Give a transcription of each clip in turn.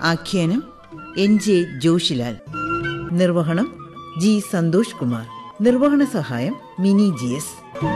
ആഖ്യാനം N J Joshilal നിർവഹണം G Santhosh Kumar നിർവഹണ സഹായം മിനി ജി എസ്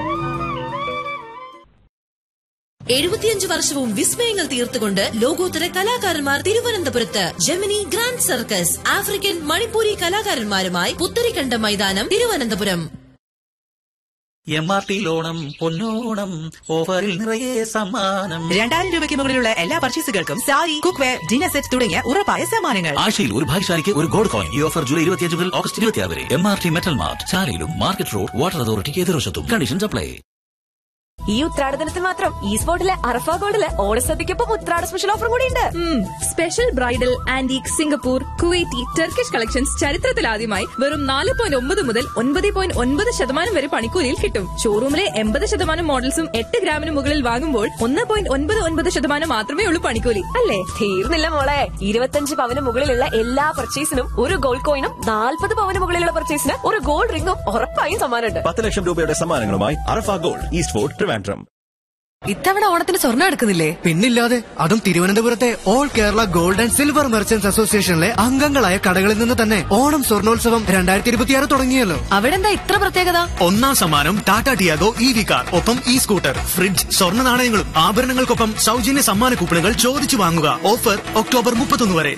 എഴുപത്തിയഞ്ച് വർഷവും വിസ്മയങ്ങൾ തീർത്തുകൊണ്ട് ലോകോത്തര കലാകാരന്മാർ തിരുവനന്തപുരത്ത് Gemini grand circus African Manipuri കലാകാരന്മാരുമായി പുത്തരിക്കണ്ട മൈതാനം തിരുവനന്തപുരം എം ആർ ടി ലോണം പൊന്നോണം ഓഫറിൽ നിറയെ സമ്മാനം രണ്ടായിരം രൂപയ്ക്ക് മുകളിലുള്ള എല്ലാ പർച്ചേസുകൾക്കും sari cookware dinner set തുടങ്ങിയ ഉറപ്പായ സമ്മാനങ്ങൾ ആഴ്ചയിൽ ഒരു ഭാഗ്യശാലിക്ക് ഒരു ഗോൾഡ് കോയിൻ ഈ ഓഫർ ജൂലൈ ഇരുപത്തിയഞ്ച് മുതൽ ഓഗസ്റ്റ് ഇരുപത്തിയാറ് വരെ M R T metal mart ചാലയിലും മാർക്കറ്റ് റോഡ് വാട്ടർ അതോറിറ്റിക്ക് എതിർവശത്തും കണ്ടീഷൻസ് അപ്ലൈ ഈ ഉത്രാടദിനത്തിൽ മാത്രം ഈ സ്പോട്ടിലെ അറഫ ഗോൾഡില് ഓണസദ്യക്കൊപ്പം ഉത്രാട സ്പെഷ്യൽ ഓഫർ കൂടി ഉണ്ട് special bridal antique Singapore Kuwaiti Turkish collections ചരിത്രത്തിലാദ്യമായി വെറും നാല് പോയിന്റ് ഒമ്പത് മുതൽ ഒൻപത് പോയിന്റ് ഒൻപത് ശതമാനം വരെ പണിക്കൂലിയിൽ കിട്ടും ഷോറൂമിലെ എൺപത് ശതമാനം മോഡൽസും എട്ട് ഗ്രാമിന് മുകളിൽ വാങ്ങുമ്പോൾ ഒന്ന് പോയിന്റ് ഒൻപത് ഒൻപത് ശതമാനം മാത്രമേ ഉള്ളൂ പണിക്കൂലി അല്ലേ തീർന്നില്ല മോളെ ഇരുപത്തഞ്ച് പവന് മുകളിലുള്ള എല്ലാ പർച്ചേസിനും ഒരു ഗോൾഡ് കോയിനും നാൽപ്പത് പവന് മുകളിലുള്ള പർച്ചേസിന് ഒരു ഗോൾഡ് റിംഗും ഉറപ്പായും സമ്മാനമുണ്ട് പത്ത് ലക്ഷം രൂപയുടെ സമ്മാനങ്ങളുമായി Arafa gold east fort Trivandrum ഇത്തവണ ഓണത്തിന് സ്വർണ്ണം എടുക്കുന്നില്ലേ പിന്നില്ലാതെ അതും തിരുവനന്തപുരത്തെ all Kerala gold and silver merchants അസോസിയേഷനിലെ അംഗങ്ങളായ കടകളിൽ നിന്ന് തന്നെ ഓണം സ്വർണോത്സവം രണ്ടായിരത്തി ഇരുപത്തിയാറ് തുടങ്ങിയല്ലോ അവിടെ എന്താ ഇത്ര പ്രത്യേകത ഒന്നാം സമ്മാനം Tata Tiago E V car ഒപ്പം ഇ സ്കൂട്ടർ ഫ്രിഡ്ജ് സ്വർണ്ണ നാണയങ്ങളും ആഭരണങ്ങൾക്കൊപ്പം സൗജന്യ സമ്മാന കൂപ്പണുകൾ ചോദിച്ചു വാങ്ങുക ഓഫർ ഒക്ടോബർ മുപ്പത്തൊന്ന് വരെ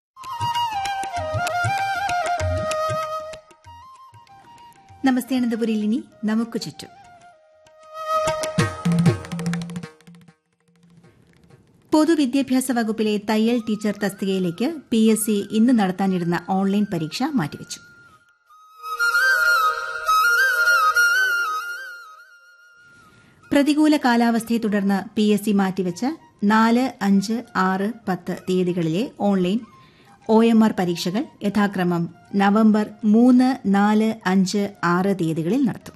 നമസ്തേ അനന്തപുരിയിൽ ഇനി നമുക്ക് ചുറ്റും പൊതുവിദ്യാഭ്യാസ വകുപ്പിലെ തയ്യൽ ടീച്ചർ തസ്തികയിലേക്ക് പി എസ് സി ഇന്ന് നടത്താനിരുന്ന ഓൺലൈൻ പരീക്ഷ മാറ്റിവച്ചു പ്രതികൂല കാലാവസ്ഥയെ തുടർന്ന് പി എസ് സി മാറ്റിവെച്ച നാല് അഞ്ച് ആറ് പത്ത് തീയതികളിലെ ഓൺലൈൻ ഒ എം ആർ പരീക്ഷകൾ യഥാക്രമം നവംബർ മൂന്ന് നാല് അഞ്ച് ആറ് തീയതികളിൽ നടത്തും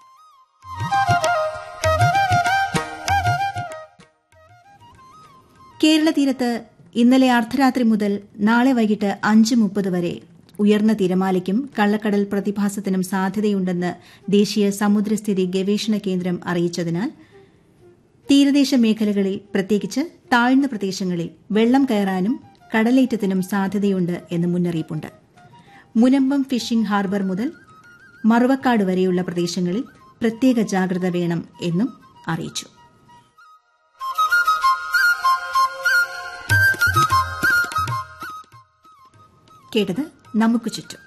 കേരള തീരത്ത് ഇന്നലെ അർദ്ധരാത്രി മുതൽ നാളെ വൈകിട്ട് അഞ്ച് മുപ്പത് വരെ ഉയർന്ന തിരമാലയ്ക്കും കള്ളക്കടൽ പ്രതിഭാസത്തിനും സാധ്യതയുണ്ടെന്ന് ദേശീയ സമുദ്രസ്ഥിതി ഗവേഷണ കേന്ദ്രം അറിയിച്ചതിനാൽ തീരദേശ മേഖലകളിൽ പ്രത്യേകിച്ച് താഴ്ന്ന പ്രദേശങ്ങളിൽ വെള്ളം കയറാനും കടലേറ്റത്തിനും സാധ്യതയുണ്ട് എന്ന് മുന്നറിയിപ്പുണ്ട് മുനമ്പം ഫിഷിംഗ് ഹാർബർ മുതൽ മറുവക്കാട് വരെയുള്ള പ്രദേശങ്ങളിൽ പ്രത്യേക ജാഗ്രത വേണം എന്നും അറിയിച്ചു കേട്ടത് നമുക്ക് ചുറ്റും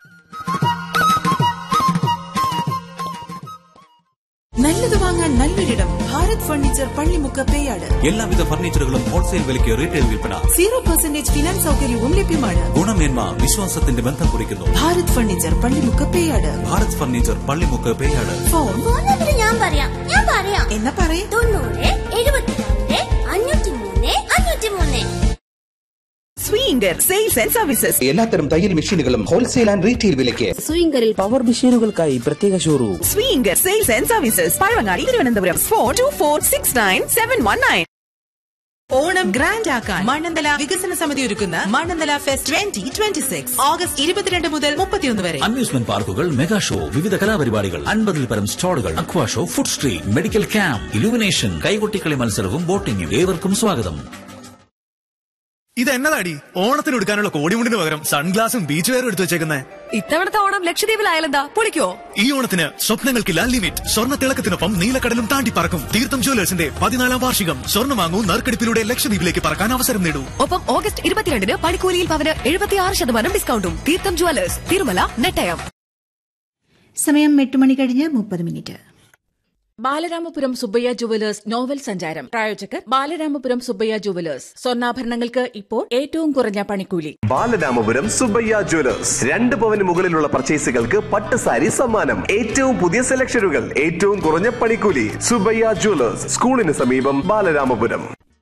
നല്ലത് വാങ്ങാൻ നല്ലൊരിടം ഭാരത് ഫർണിച്ചർ പള്ളിമുക്ക് പേയാട് എല്ലാവിധ ഫർണിച്ചറുകളും ഹോൾസെയിൽ വിലയ്ക്ക് റീറ്റെയിൽ വിൽപ്പന സീറോ പെർസെന്റേജ് ഫിനാൻസ് സൗകര്യവും ലഭ്യമാണ് ഗുണമേന്മ വിശ്വാസത്തിന്റെ ബന്ധം കുറിക്കുന്നു Bharat furniture Pallimukku Peyad Bharat furniture Pallimukku Peyad phone phone number ഞാൻ പറയാം ഞാൻ പറയാം എന്നാ പറയേ തൊണ്ണൂറ് എഴുപത്തിരണ്ട് അഞ്ഞൂറ്റി മൂന്ന് അഞ്ഞൂറ്റി മൂന്ന് സ്വീങ്കർ സെയിൽസ് ആൻഡ് സർവീസസ് എല്ലാത്തരം തയ്യൽ മെഷീനുകളും ഹോൾസെയിൽ ആൻഡ് റീറ്റെയിൽ വിലയ്ക്ക് സ്വിംഗറിൽ പവർ മെഷീനുകൾക്കായി പ്രത്യേക showroom Swinger sales and services Pazhavangadi Thiruvananthapuram four two four six nine seven one nine Onam grand ആക്കാൻ മണ്ണന്തല വികസന സമിതി ഒരുക്കുന്ന Mannanthala fest twenty twenty six August ഇരുപത്തിരണ്ട് മുതൽ മുപ്പത്തിയൊന്ന് വരെ അമ്യൂസ്മെന്റ് പാർക്കുകൾ മെഗാ ഷോ വിവിധ കലാപരിപാടികൾ അൻപതിൽ പരം സ്റ്റാളുകൾ aqua show food street medical camp illumination കൈകൊട്ടിക്കളി മത്സരവും ബോട്ടിംഗും ഏവർക്കും സ്വാഗതം ഇത് എന്നതാടി ഓണത്തിന് എടുക്കാനുള്ള കോടിമുണ്ടിന് പകരം സൺഗ്ലാസും ബീച്ച് വെയറും എടുത്തു വെച്ചേക്കുന്നേ ഇത്തവണത്തെ ഓണം ലക്ഷദ്വീപിലായാലെന്താ പൊളിക്കോ ഈ ഓണത്തിന് സ്വപ്നങ്ങൾക്കില്ല ലിമിറ്റ് സ്വർണ്ണ തിളക്കത്തിനൊപ്പം നീലക്കടലും താണ്ടി പറക്കും തീർത്ഥം ജ്വല്ലേഴ്സിന്റെ പതിനാലാം വാർഷികം സ്വർണ്ണം വാങ്ങൂ നറുക്കെടുപ്പിലൂടെ ലക്ഷദ്വീപിലേക്ക് പറക്കാൻ അവസരം നേടൂ ഒപ്പം ഓഗസ്റ്റ് ഇരുപത്തിരണ്ടിന് പണിക്കൂലിയിൽ പവന് എഴുപത്തിയാറ് ശതമാനം ഡിസ്കൗണ്ടും തീർത്ഥം ജുവലേഴ്സ് തിരുമല നെട്ടയം സമയം എട്ട് മണി കഴിഞ്ഞ് മുപ്പത് minute Balaramapuram Subbayya jewellers novel സഞ്ചാരം പ്രായോജകർ ബാലരാമപുരം സുബ്ബയ്യ ജുവലേഴ്സ് സ്വർണ്ണാഭരണങ്ങൾക്ക് ഇപ്പോൾ ഏറ്റവും കുറഞ്ഞ പണിക്കൂലി ബാലരാമപുരം സുബയ്യ ജ്വല്ലേഴ്സ് രണ്ട് പവന് മുകളിലുള്ള പർച്ചേസുകൾക്ക് പട്ട് സാരി സമ്മാനം ഏറ്റവും പുതിയ സെലക്ഷനുകൾ ഏറ്റവും കുറഞ്ഞ പണിക്കൂലി സുബയ്യ ജ്വല്ലേഴ്സ് സ്കൂളിന് സമീപം ബാലരാമപുരം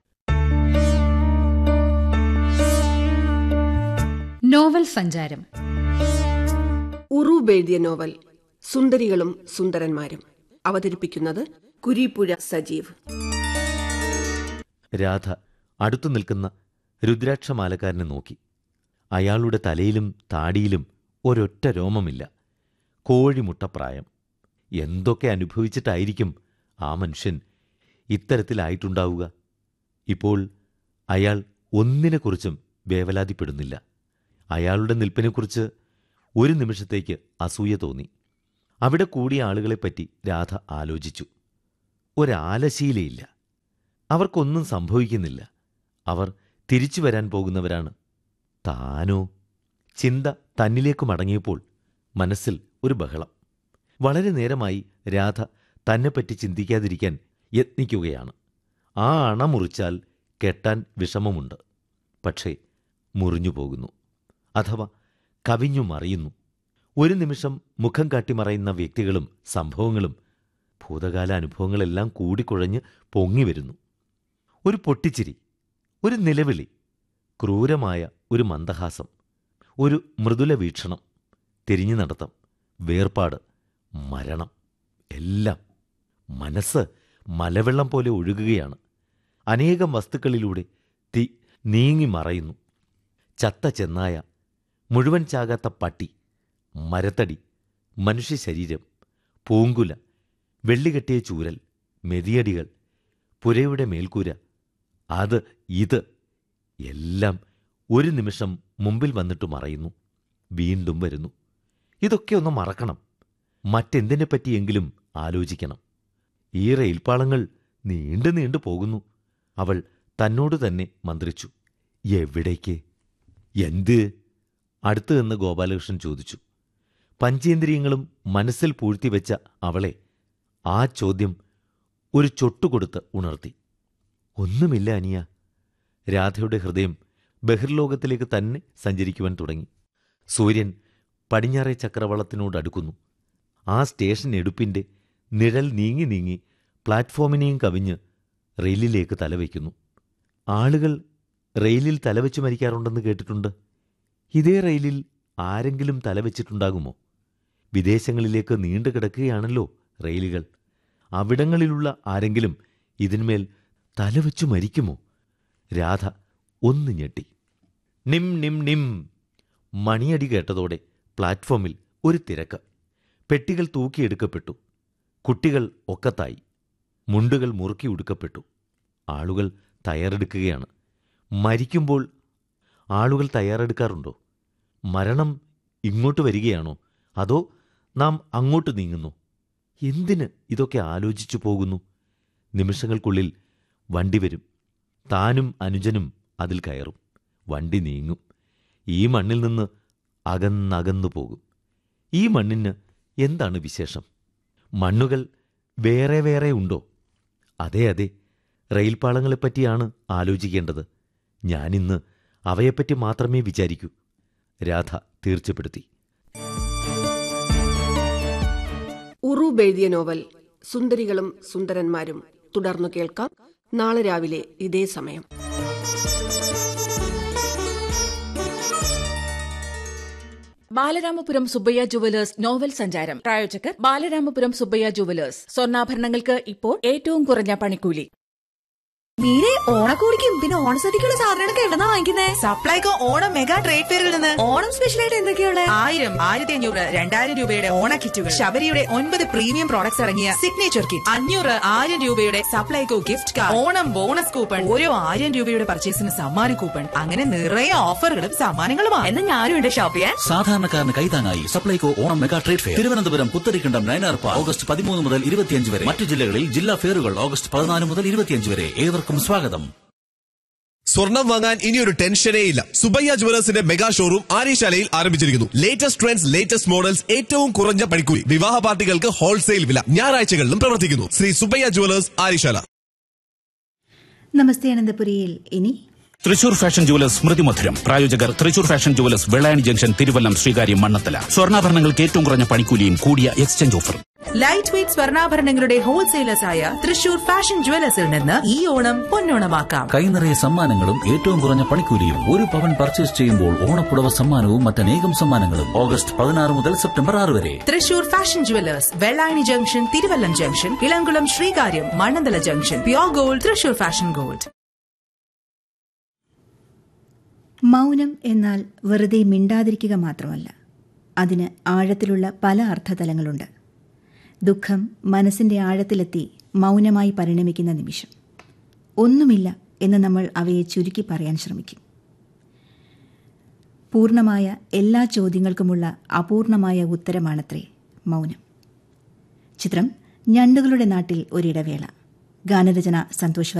നോവൽ സഞ്ചാരം ഉറൂബ് എഴുതിയ നോവൽ സുന്ദരികളും സുന്ദരന്മാരും അവതരിപ്പിക്കുന്നത് കുരിപ്പുഴ സജീവ് രാധ അടുത്തു നിൽക്കുന്ന രുദ്രാക്ഷമാലക്കാരനെ നോക്കി അയാളുടെ തലയിലും താടിയിലും ഒരൊറ്റ രോമമില്ല കോഴിമുട്ടപ്രായം എന്തൊക്കെ അനുഭവിച്ചിട്ടായിരിക്കും ആ മനുഷ്യൻ ഇത്തരത്തിലായിട്ടുണ്ടാവുക ഇപ്പോൾ അയാൾ ഒന്നിനെക്കുറിച്ചും വേവലാതിപ്പെടുന്നില്ല അയാളുടെ നിൽപ്പിനെക്കുറിച്ച് ഒരു നിമിഷത്തേക്ക് അസൂയ തോന്നി അവിടെ കൂടിയ ആളുകളെപ്പറ്റി രാധ ആലോചിച്ചു ഒരാലശീലയില്ല അവർക്കൊന്നും സംഭവിക്കുന്നില്ല അവർ തിരിച്ചു വരാൻ പോകുന്നവരാണ് താനോ ചിന്ത തന്നിലേക്ക് മടങ്ങിയപ്പോൾ മനസ്സിൽ ഒരു ബഹളം വളരെ നേരമായി രാധ തന്നെപ്പറ്റി ചിന്തിക്കാതിരിക്കാൻ യത്നിക്കുകയാണ് ആ അണ മുറിച്ചാൽ കെട്ടാൻ വിഷമമുണ്ട് പക്ഷേ മുറിഞ്ഞു പോകുന്നു അഥവാ കവിഞ്ഞു മറിയുന്നു ഒരു നിമിഷം മുഖം കാട്ടിമറയുന്ന വ്യക്തികളും സംഭവങ്ങളും ഭൂതകാല അനുഭവങ്ങളെല്ലാം കൂടിക്കുഴഞ്ഞ് പൊങ്ങി വരുന്നു ഒരു പൊട്ടിച്ചിരി ഒരു നിലവിളി ക്രൂരമായ ഒരു മന്ദഹാസം ഒരു മൃദുല വീക്ഷണം തിരിഞ്ഞു നടത്തം വേർപാട് മരണം എല്ലാം മനസ്സ് മലവെള്ളം പോലെ ഒഴുകുകയാണ് അനേകം വസ്തുക്കളിലൂടെ തീ നീങ്ങി മറയുന്നു ചത്ത ചെന്നായ മുഴുവൻ ചാകാത്ത പട്ടി മരത്തടി മനുഷ്യ ശരീരം പൂങ്കുല വെള്ളികെട്ടിയ ചൂരൽ മെതിയടികൾ പുരയുടെ മേൽക്കൂര അത് ഇത് എല്ലാം ഒരു നിമിഷം മുമ്പിൽ വന്നിട്ട് മറയുന്നു വീണ്ടും വരുന്നു ഇതൊക്കെ ഒന്ന് മറക്കണം മറ്റെന്തിനെപ്പറ്റിയെങ്കിലും ആലോചിക്കണം ഈ റെയിൽപ്പാളങ്ങൾ നീണ്ടു നീണ്ടു പോകുന്നു അവൾ തന്നോട് തന്നെ മന്ത്രിച്ചു എവിടേക്ക് എന്ത് അടുത്തു നിന്ന് ഗോപാലകൃഷ്ണൻ ചോദിച്ചു പഞ്ചേന്ദ്രിയങ്ങളും മനസ്സിൽ പൂഴ്ത്തിവെച്ച അവളെ ആ ചോദ്യം ഒരു ചൊട്ടുകൊടുത്ത് ഉണർത്തി ഒന്നുമില്ല അനിയ രാധയുടെ ഹൃദയം ബഹിർലോകത്തിലേക്ക് തന്നെ സഞ്ചരിക്കുവാൻ തുടങ്ങി സൂര്യൻ പടിഞ്ഞാറേ ചക്രവളത്തിനോടടുക്കുന്നു ആ സ്റ്റേഷൻ എടുപ്പിൻ്റെ നിഴൽ നീങ്ങി നീങ്ങി പ്ലാറ്റ്ഫോമിനെയും കവിഞ്ഞ് റെയിലിലേക്ക് തലവയ്ക്കുന്നു ആളുകൾ റെയിലിൽ തലവെച്ച് മരിക്കാറുണ്ടെന്ന് കേട്ടിട്ടുണ്ട് ഇതേ റെയിലിൽ ആരെങ്കിലും തലവെച്ചിട്ടുണ്ടാകുമോ വിദേശങ്ങളിലേക്ക് നീണ്ടു കിടക്കുകയാണല്ലോ റെയിലുകൾ അവിടങ്ങളിലുള്ള ആരെങ്കിലും ഇതിന്മേൽ തലവെച്ചു മരിക്കുമോ രാധ ഒന്ന് ഞെട്ടി നിം നിം നിം മണിയടി കേട്ടതോടെ പ്ലാറ്റ്ഫോമിൽ ഒരു തിരക്ക് പെട്ടികൾ തൂക്കിയെടുക്കപ്പെട്ടു കുട്ടികൾ ഒക്കത്തായി മുണ്ടുകൾ മുറുക്കി ഉടുക്കപ്പെട്ടു ആളുകൾ തയ്യാറെടുക്കുകയാണ് മരിക്കുമ്പോൾ ആളുകൾ തയ്യാറെടുക്കാറുണ്ടോ മരണം ഇങ്ങോട്ട് വരികയാണോ അതോ നാം അങ്ങോട്ട് നീങ്ങുന്നു എന്തിന് ഇതൊക്കെ ആലോചിച്ചു പോകുന്നു നിമിഷങ്ങൾക്കുള്ളിൽ വണ്ടി വരും താനും അനുജനും അതിൽ കയറും വണ്ടി നീങ്ങും ഈ മണ്ണിൽ നിന്ന് അകന്നകന്നു പോകും ഈ മണ്ണിന് എന്താണ് വിശേഷം മണ്ണുകൾ വേറെ വേറെ ഉണ്ടോ അതെ അതെ റെയിൽപാളങ്ങളെപ്പറ്റിയാണ് ആലോചിക്കേണ്ടത് ഞാനിന്ന് അവയെപ്പറ്റി മാത്രമേ വിചാരിക്കൂ രാധ തീർച്ചപ്പെടുത്തി ഉറൂബ് എഴുതിയ നോവൽ സുന്ദരികളും സുന്ദരന്മാരും തുടർന്നു കേൾക്കാം നാളെ രാവിലെ ഇതേ സമയം ബാലരാമപുരം സുബ്ബയ്യ ജുവലേഴ്സ് നോവൽ സഞ്ചാരം പ്രായോജകർ ബാലരാമപുരം സുബ്ബയ്യ ജുവലേഴ്സ് സ്വർണ്ണാഭരണങ്ങൾക്ക് ഇപ്പോൾ ഏറ്റവും കുറഞ്ഞ പണിക്കൂലി മീരെ ഓണക്കോടിക്കും പിന്നെ ഓണസദ്യക്കുള്ള സാധനങ്ങളൊക്കെ എവിടെന്നാ വാങ്ങിക്കുന്നേ സപ്ലൈകോ ഓണം മെഗാ ട്രേഡ് ഫെയറിൽ നിന്ന് ഓണം സ്പെഷ്യൽ ആയിട്ട് എന്തൊക്കെയുള്ള ആയിരം ആയിരത്തി അഞ്ഞൂറ് രണ്ടായിരം രൂപയുടെ ഓണ കിറ്റുകൾ ശബരിയുടെ ഒൻപത് പ്രീമിയം പ്രോഡക്ട്സ് അടങ്ങിയ സിഗ്നേച്ചർ കിറ്റ് അഞ്ഞൂറ് ആയിരം രൂപയുടെ Supplyco gift card Onam bonus coupon ഓരോ ആയിരം രൂപയുടെ പർച്ചേസിന് സമ്മാന കൂപ്പൺ അങ്ങനെ നിറയെ ഓഫറുകളും സമ്മാനങ്ങളുമാണ് എന്ന് ഞാനും ഉണ്ട് ഷോപ്പ് ചെയ്യാൻ സാധാരണക്കാരന് കൈതാങ്ങായി Supplyco Onam mega trade fair Thiruvananthapuram Putharikandam Nayanar park August പതിമൂന്ന് മുതൽ ഇരുപത്തിയഞ്ച് വരെ മറ്റു ജില്ലകളിൽ ജില്ലാ ഫെയറുകൾ ഓഗസ്റ്റ് പതിനാല് മുതൽ ഇരുപത്തിയഞ്ച് വരെ ഏവർക്കും സ്വാഗതം സ്വർണം വാങ്ങാൻ ഇനിയൊരു ടെൻഷനേ ഇല്ല സുബയ്യ ജുവലേഴ്സിന്റെ മെഗാ ഷോറൂം ആര്യശാലയിൽ ആരംഭിച്ചിരിക്കുന്നു ലേറ്റസ്റ്റ് ട്രെൻഡ്സ് ലേറ്റസ്റ്റ് മോഡൽസ് ഏറ്റവും കുറഞ്ഞ പണിക്കൂലി വിവാഹ പാർട്ടികൾക്ക് ഹോൾസെയിൽ വില ഞായറാഴ്ചകളിലും പ്രവർത്തിക്കുന്നു ശ്രീ സുബയ്യ ജുവലേഴ്സ് ആര്യശാല നമസ്തേ അനന്തപുരിയിൽ ഇനി തൃശൂർ ഫാഷൻ ജുവലേഴ്സ് സ്മൃതി മധുരം പ്രായോജകർ Thrissur fashion jewellers Vellayani junction Thiruvallam Sreekaryam Mannanthala സ്വർണ്ണാഭരണങ്ങൾക്ക് ഏറ്റവും കുറഞ്ഞ പണിക്കൂലിയും കൂടിയ എക്സ്ചേഞ്ച് ഓഫറും ലൈറ്റ് വെയ്റ്റ് സ്വർണ്ണാഭരണങ്ങളുടെ ഹോൾസെയിലേഴ്സായ തൃശൂർ ഫാഷൻ ജുവലേഴ്സിൽ നിന്ന് ഈ ഓണം പൊന്നോണമാക്കാം കൈനിറയ സമ്മാനങ്ങളും ഏറ്റവും കുറഞ്ഞ പണിക്കൂലിയും ഒരു പവൻ പർച്ചേസ് ചെയ്യുമ്പോൾ ഓണപ്പുടവ സമ്മാനവും മറ്റനേകം സമ്മാനങ്ങളും ഓഗസ്റ്റ് പതിനാറ് മുതൽ സെപ്റ്റംബർ ആറ് വരെ Thrissur fashion jewellers Vellayani junction Thiruvallam junction Elamkulam Sreekaryam Mannanthala junction pure gold Thrissur fashion gold മൗനം എന്നാൽ വെറുതെ മിണ്ടാതിരിക്കുക മാത്രമല്ല അതിന് ആഴത്തിലുള്ള പല അർത്ഥതലങ്ങളുണ്ട് ദുഃഖം മനസ്സിന്റെ ആഴത്തിലെത്തി മൗനമായി പരിണമിക്കുന്ന നിമിഷം ഒന്നുമില്ല എന്ന് നമ്മൾ അവയെ ചുരുക്കി പറയാൻ ശ്രമിക്കും പൂർണ്ണമായ എല്ലാ ചോദ്യങ്ങൾക്കുമുള്ള അപൂർണമായ ഉത്തരമാണത്രേ മൗനം ചിത്രം ഞണ്ടുകളുടെ നാട്ടിൽ ഒരിടവേള ഗാനരചന സന്തോഷ്